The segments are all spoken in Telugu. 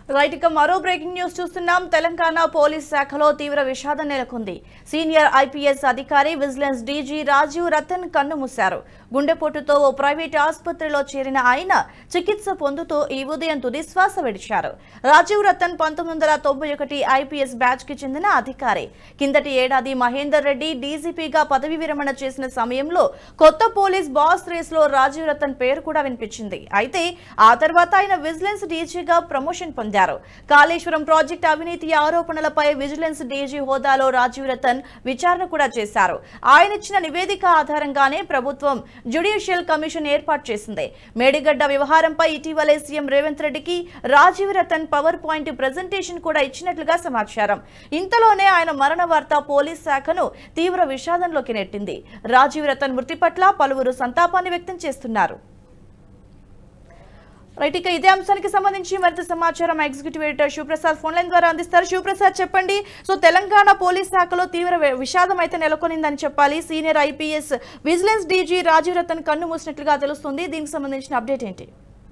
రైట్ ఇక మరో బ్రేకింగ్ న్యూస్ చూస్తున్నాం తెలంగాణ పోలీస్ శాఖలో తీవ్ర విషాదం నెలకొంది సీనియర్ ఐపీఎస్ అధికారి విజిలెన్స్ డీజీ రాజీవ్ రతన్ కన్నుమూశారు గుండెపోటుతో ఓ ప్రైవేట్ ఆసుపత్రిలో చేరిన ఆయన చికిత్స పొందుతూ ఈ ఉదయం తుది శ్వాస విడిచారు రాజీవ్ రతన్ పంతొమ్మిది వందల తొంభై ఒకటి ఐపీఎస్ బ్యాచ్ కి చెందిన అధికారి కిందటి ఏడాది మహేందర్ రెడ్డి డీజీపీగా పదవి విరమణ చేసిన సమయంలో కొత్త పోలీస్ బాస్ రేస్ లో రాజీవ్ రతన్ పేరు కూడా వినిపించింది అయితే ఆ తర్వాత ఆయన విజిలెన్స్ డీజీగా ప్రమోషన్ పొందారు కాళేశ్వరం ప్రాజెక్ట్ అవినీతి ఆరోపణలపై విజిలెన్స్ డీజీ హోదాలో రాజీవ్ రతన్ విచారణ కూడా చేశారు ఆయన ఇచ్చిన నివేదిక ఆధారంగానే ప్రభుత్వం జ్యుడిషియల్ కమిషన్ ఏర్పాటు చేసింది మేడిగడ్డ వ్యవహారంపై ఇటీవలే సీఎం రేవంత్ రెడ్డికి Rajiv Ratan power point presentation కూడా ఇచ్చినట్లుగా సమాచారం ఇంతలోనే ఆయన మరణ వార్త పోలీస్ శాఖను తీవ్ర విషాదంలోకి నెట్టింది రాజీవ్ రతన్ మృతి పట్ల పలువురు సంతాపాన్ని వ్యక్తం చేస్తున్నారు రైట్ ఇక ఇదే అంశానికి సంబంధించి మరింత సమాచారం executive editor Sivaprasad phone line ద్వారా అందిస్తారు శివప్రసాద్ చెప్పండి సో తెలంగాణ పోలీస్ శాఖలో తీవ్ర వి- విషాదం అయితే నెలకొనిందని చెప్పాలి senior IPS vigilance DG Rajiv Ratan కన్ను మూసినట్లుగా తెలుస్తుంది దీనికి సంబంధించిన అప్డేట్ ఏంటి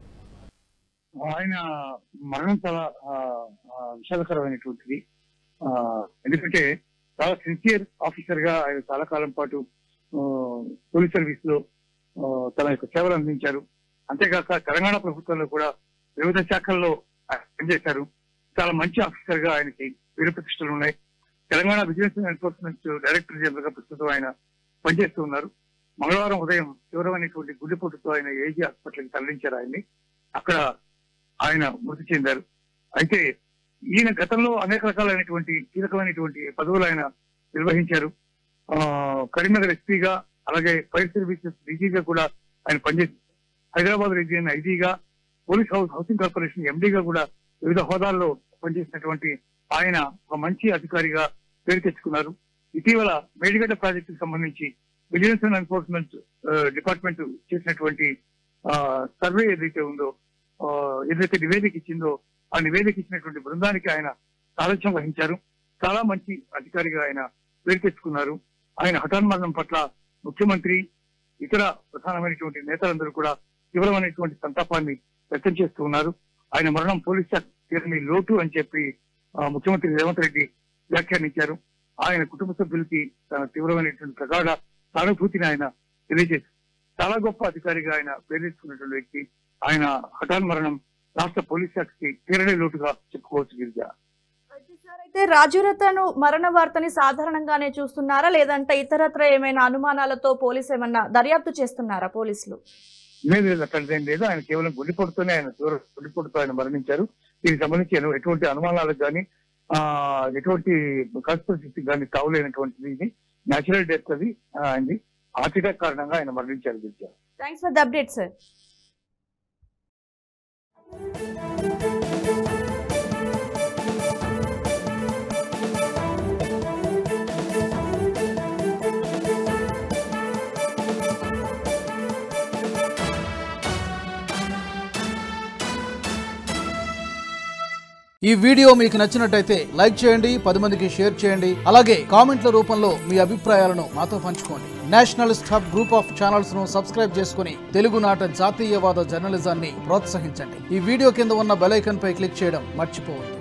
ఆయన మరణం చాలా ఆ, ఆ, విషాదకరమైనటువంటిది ఆ, ఎందుకంటే చాలా సిన్సియర్ ఆఫీసర్ గా ఆయన చాలా కాలం పాటు ఆ, పోలీస్ సర్వీస్ లో ఆ, తన యొక్క సేవలు అందించారు అంతేకాక తెలంగాణ ప్రభుత్వంలో కూడా వివిధ శాఖల్లో ఆయన పనిచేశారు చాలా మంచి ఆఫీసర్ గా ఆయనకి వీర ప్రతిష్టలు ఉన్నాయి Telangana vigilance enforcement director general గా ప్రస్తుతం ఆయన పనిచేస్తూ ఉన్నారు మంగళవారం ఉదయం తీవ్రమైనటువంటి గుండెపోటుతో ఆయన ఏజీ హాస్పిటల్కి తరలించారు ఆయన్ని అక్కడ ఆయన మృతి చెందారు అయితే ఈయన గతంలో అనేక రకాలైనటువంటి కీలకమైనటువంటి పదవులు ఆయన నిర్వహించారు ఆ, కరీంనగర్ ఎస్పీగా అలాగే ఫైర్ సర్వీసెస్ డీజీగా కూడా ఆయన పనిచేశారు హైదరాబాద్ రీజియన్ ఐజీగా పోలీస్ హౌస్ హౌసింగ్ కార్పొరేషన్ ఎండీగా కూడా వివిధ హోదాల్లో పనిచేసినటువంటి ఆయన ఒక మంచి అధికారిగా పేరు తెచ్చుకున్నారు ఇటీవల మేడిగడ్డ ప్రాజెక్టుకు సంబంధించి విజిలెన్స్ అండ్ ఎన్ఫోర్స్మెంట్ డిపార్ట్మెంట్ చేసినటువంటి సర్వే ఏదైతే ఉందో ఆ, ఏదైతే నివేదిక ఇచ్చిందో ఆ నివేదిక ఇచ్చినటువంటి బృందానికి ఆయన సారథ్యం వహించారు చాలా మంచి అధికారిగా ఆయన పేరు తెచ్చుకున్నారు ఆయన హఠాన్మరణం పట్ల ముఖ్యమంత్రి ఇతర ప్రధానమైనటువంటి నేతలందరూ కూడా తీవ్రమైనటువంటి సంతాపాన్ని వ్యక్తం చేస్తూ ఉన్నారు ఆయన మరణం పోలీస్ శాఖ తీరని లోటు అని చెప్పి ఆ, ముఖ్యమంత్రి రేవంత్ రెడ్డి వ్యాఖ్యానించారు ఆయన కుటుంబ సభ్యులకి తన తీవ్రమైనటువంటి ప్రగాఢ సానుభూతిని ఆయన తెలియజేశారు చాలా గొప్ప అధికారిగా ఆయన పేరు తెచ్చుకున్నటువంటి వ్యక్తి ఆయన హఠాన్ మరణం రాష్ట్ర పోలీస్ శాఖకి తీరని లోటుగా చెప్పుకోవచ్చు గిరిజ అయితే రాజీవ్ రతన్ మరణ వార్తని సాధారణంగానే చూస్తున్నారా లేదంటే ఇతరత్ర ఏమైనా అనుమానాలతో పోలీసు ఏమన్నా దర్యాప్తు చేస్తున్నారా పోలీసులు లేదు లేదు అట్లాంటిదేం లేదు ఆయన కేవలం గుండెపోటుతోనే ఆయన తీవ్ర గుండెపోటుతో ఆయన మరణించారు దీనికి సంబంధించి ఎను- ఎటువంటి అనుమానాలకు కానీ ఆ ఎటువంటి కాన్స్పిరసీ కానీ తావులేనటువంటిది ఇది న్యాచురల్ డెత్ అది ఆ, ఆయనది హార్ట్ అటాక్ కారణంగా ఆయన మరణించారు Girija thanks for the update sir ఈ వీడియో మీకు నచ్చినట్టయితే లైక్ చేయండి పది మందికి షేర్ చేయండి అలాగే కామెంట్ల రూపంలో మీ అభిప్రాయాలను మాతో పంచుకోండి nationalist hub group of channels ను సబ్స్క్రైబ్ చేసుకుని తెలుగునాట జాతీయవాద జర్నలిజాన్ని ప్రోత్సహించండి ఈ వీడియో కింద ఉన్న బెల్ ఐకాన్ పై క్లిక్ చేయడం మర్చిపోవద్దు